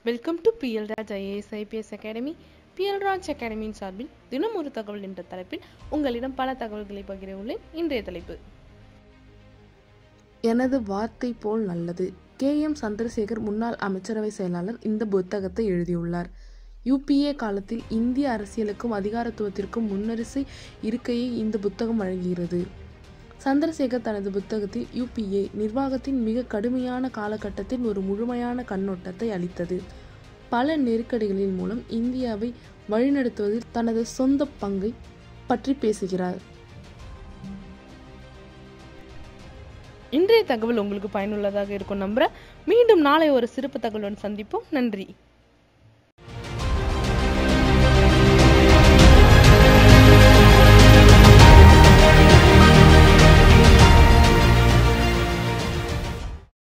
welcome to P L Raj IAS IPS academy P L Raj அகாடமியின் சார்பில் தினம் ஒரு தகவல் என்ற தலைப்பில் உங்களிடம் பல தகவல்களை பகிர உள்ளேன் இன்றைய தலைப்பு எனது வார்த்தை போல் நல்லது கே எம் சந்திரசேகர் முன்னாள் அமைச்சரவை செயலாளர் இந்த புத்தகத்தை எழுதியுள்ளார் யூபிஏ காலத்தில் இந்திய அரசியலுக்கும் அதிகாரத்துவத்திற்கும் முன்னரிசை இருக்கையை இந்த புத்தகம் வழங்குகிறது சந்திரசேகர் தனது புத்தகத்தில் யூபிஏ நிர்வாகத்தின் மிக கடுமையான காலகட்டத்தில் ஒரு முழுமையான கண்ணோட்டத்தை அளித்தது பல நெருக்கடிகளின் மூலம் இந்தியாவை வழிநடத்துவதில் தனது சொந்த பங்கை பற்றி பேசுகிறார் இன்றைய தகவல் உங்களுக்கு பயனுள்ளதாக இருக்கும் நம்புறேன் மீண்டும் நாளை ஒரு சிறப்பு தகவலுடன் சந்திப்போம் நன்றி